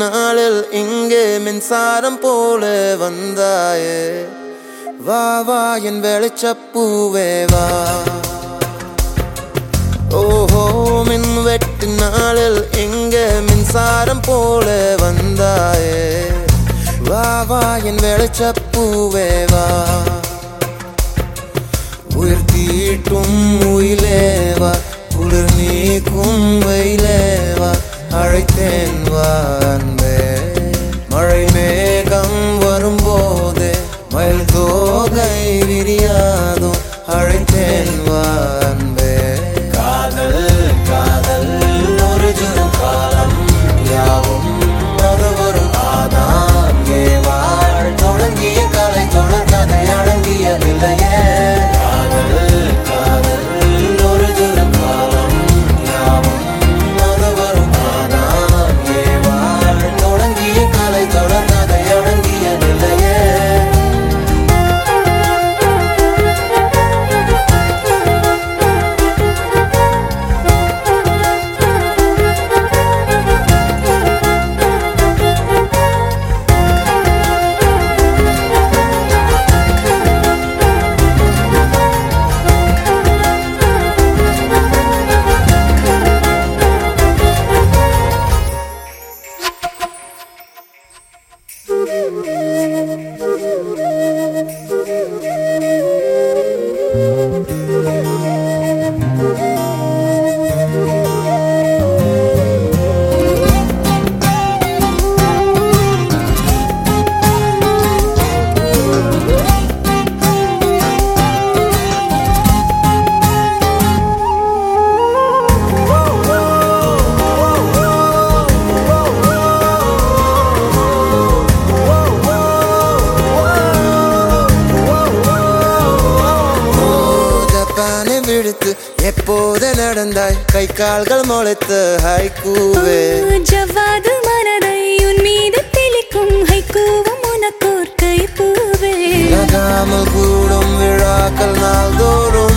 நாளில் இங்கே மின்சாரம் போல வந்தாயே வா வா என் வெளிச்சப்பூவே வா ஓஹோ மின் வெட்டு நாளில் இங்கே மின்சாரம் போல வந்தாயே வா வா என் வெளிச்சப்பூவே வா உயிர் தீட்டும் உயிலேவா குளிர் நீக்கும் வெயிலேவா அழைத்தேன் வா அன்பே மழை மேகம் வரும்போது மயில் தோகை விரியாதோ அழைத்தேன் வா அன்பே காதல் காதல் ஒரு ஜுரம் காலம் யாவும் அது ஒரு ஆதாம் ஏவாள் தொடங்கிய கலை தொடர் கதை அடங்கியதில்லையே காதல் காதல் ஒரு ஜுரம் காலம் யாவும் அது ஒரு ஆதாம் ஏவாள் தொடங்கிய கலை தொடர் கதை அடங்கியதில்லையே ஓ, ஜப்பானை விடுத்து எப்போது நடந்தாய் கை கால்கள் முளைத்து ஹைக்கூவே ஜவ்வாது மனதை உன் மீது தெளிக்கும் ஹைக்கூவும் உனக்கோர் கைப்பூவே நகாமல் கூடும் விழாக்கள் நாள்தோறும்